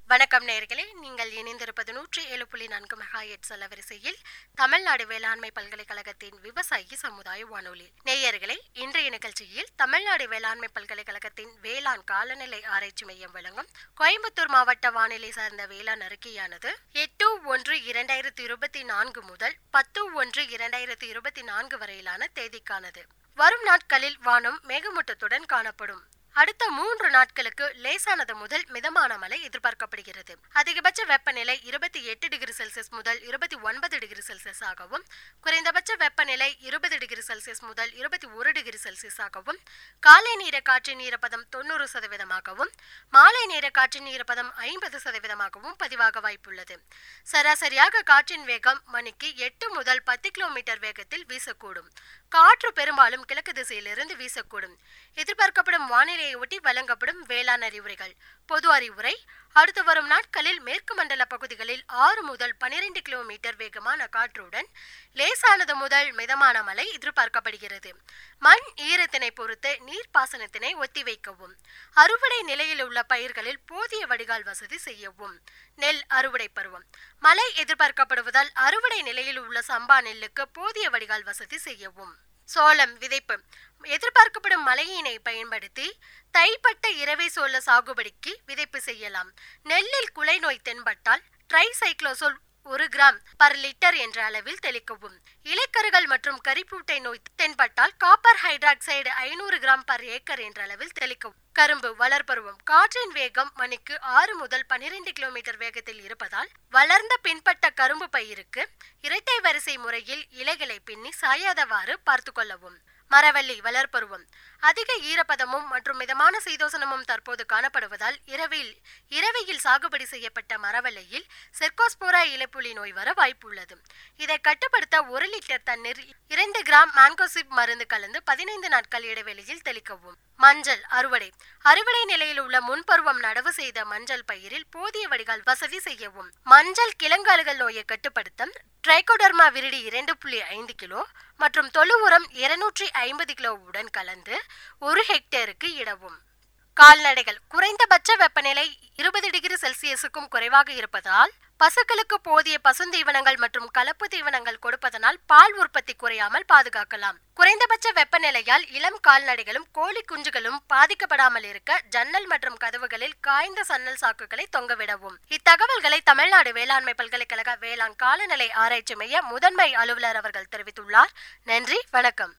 வணக்கம் நேயர்களே நீங்கள் இணைந்திருப்பது நூற்றி ஏழு புள்ளி நான்கு மெகாஹெட் அலவரிசையில் தமிழ்நாடு வேளாண்மை பல்கலைக்கழகத்தின் விவசாயி சமுதாய வானொலி நேயர்களே இன்றைய நிகழ்ச்சியில் தமிழ்நாடு வேளாண்மை பல்கலைக்கழகத்தின் வேளாண் காலநிலை ஆராய்ச்சி மையம் வழங்கும் கோயம்புத்தூர் மாவட்ட வானிலை சார்ந்த வேளாண் அறிக்கையானது எட்டு ஒன்று இரண்டாயிரத்தி இருபத்தி நான்கு முதல் பத்து ஒன்று இரண்டாயிரத்தி இருபத்தி நான்கு வரையிலான தேதிக்கானது வரும் நாட்களில் வானம் மேகமூட்டத்துடன் காணப்படும் அடுத்த மூன்று நாட்களுக்கு லேசானது முதல் மிதமான மழை எதிர்பார்க்கப்படுகிறது அதிகபட்ச வெப்பநிலை இருபத்தி எட்டு டிகிரி செல்சியஸ் முதல் இருபத்தி ஒன்பது டிகிரி செல்சியஸ் ஆகவும் குறைந்தபட்ச வெப்பநிலை இருபது டிகிரி செல்சியஸ் முதல் இருபத்தி ஒரு டிகிரி செல்சியஸ் ஆகவும் காலை நேர காற்றின் ஈரப்பதம் தொண்ணூறு சதவீதமாகவும் மாலை நேர காற்றின் ஈரப்பதம் ஐம்பது சதவீதமாகவும் பதிவாக வாய்ப்புள்ளது சராசரியாக காற்றின் வேகம் மணிக்கு எட்டு முதல் பத்து கிலோமீட்டர் வேகத்தில் வீசக்கூடும் காற்று பெரும்பாலும் கிழக்கு திசையிலிருந்து வீசக்கூடும் எதிர்பார்க்கப்படும் வானிலையை ஒட்டி வழங்கப்படும் வேளாண் அறிவுரைகள் பொது அறிவுரை அடுத்து வரும் நாட்களில் மேற்கு மண்டல பகுதிகளில் ஆறு முதல் பனிரெண்டு கிலோமீட்டர் வேகமான காற்றுடன் லேசானது முதல் மிதமான மழை எதிர்பார்க்கப்படுகிறது மண் ஈரத்தினை பொறுத்து நீர்ப்பாசனத்தினை ஒத்திவைக்கவும் அறுவடை நிலையில் உள்ள பயிர்களில் போதிய வடிகால் வசதி செய்யவும் நெல் அறுவடை பருவம் மழை எதிர்பார்க்கப்படுவதால் அறுவடை நிலையில் உள்ள சம்பா நெல்லுக்கு போதிய வடிகால் வசதி செய்யவும் சோளம் விதைப்பு எதிர்பார்க்கப்படும் மழையினை பயன்படுத்தி தைப்பட்ட இரவை சோள சாகுபடிக்கு விதைப்பு செய்யலாம் நெல்லில் குலை நோய் தென்பட்டால் ட்ரைசைக்ளோசோல் ஒரு கிராம் பர் லிட்டர் என்ற அளவில் தெளிக்கவும் இலைக்கருகள் மற்றும் கரிப்பூட்டை நோய் தென்பட்டால் காப்பர் ஹைட்ராக்சைடு ஐநூறு கிராம் பர் ஏக்கர் என்ற அளவில் தெளிக்கவும் கரும்பு வளர்பருவம் காற்றின் வேகம் மணிக்கு ஆறு முதல் பனிரெண்டு கிலோமீட்டர் வேகத்தில் இருப்பதால் வளர்ந்த பின்பட்ட கரும்பு பயிருக்கு இரட்டை வரிசை முறையில் இலைகளை பின்னி சாயாதவாறு பார்த்து கொள்ளவும் மரவள்ளி வளர்பருவம் அதிக ஈரப்பதமும் மற்றும் மிதமான சீதோசனமும் தற்போது காணப்படுவதால் இரவில் இரவையில் சாகுபடி செய்யப்பட்ட மரவள்ளியில் செர்கோஸ்போரா இலைப்புலி நோய் வர வாய்ப்புள்ளது இதை கட்டுப்படுத்த ஒரு லிட்டர் தண்ணீர் இரண்டு கிராம் மான்கோசிப் மருந்து கலந்து பதினைந்து நாட்கள் இடைவெளியில் தெளிக்கவும் மஞ்சள் அறுவடை அறுவடை நிலையில் உள்ள முன்பருவம் நடவு செய்த மஞ்சள் பயிரில் போதிய வடிகால் வசதி செய்யவும் மஞ்சள் கிழங்காலுகள் நோயை கட்டுப்படுத்த ட்ரைகோடர்மா விரிடி இரண்டு புள்ளி ஐந்து கிலோ மற்றும் தொழு உரம் இருநூற்றி ஐம்பது கிலோவுடன் கலந்து ஒரு ஹெக்டேருக்கு இடவும் கால்நடைகள் குறைந்தபட்ச வெப்பநிலை இருபது டிகிரி செல்சியஸுக்கும் குறைவாக இருப்பதால் பசுக்களுக்கு போதிய பசுந்தீவனங்கள் மற்றும் கலப்பு தீவனங்கள் கொடுப்பதனால் பால் உற்பத்தி குறையாமல் பாதுகாக்கலாம் குறைந்தபட்ச வெப்பநிலையால் இளம் கால்நடைகளும் கோழி குஞ்சுகளும் பாதிக்கப்படாமல் இருக்க ஜன்னல் மற்றும் கதவுகளில் காய்ந்த சன்னல் சாக்குகளை தொங்கவிடவும் இத்தகவல்களை தமிழ்நாடு வேளாண்மை பல்கலைக்கழக வேளாண் காலநிலை ஆராய்ச்சி மைய முதன்மை அலுவலர் அவர்கள் தெரிவித்துள்ளார் நன்றி வணக்கம்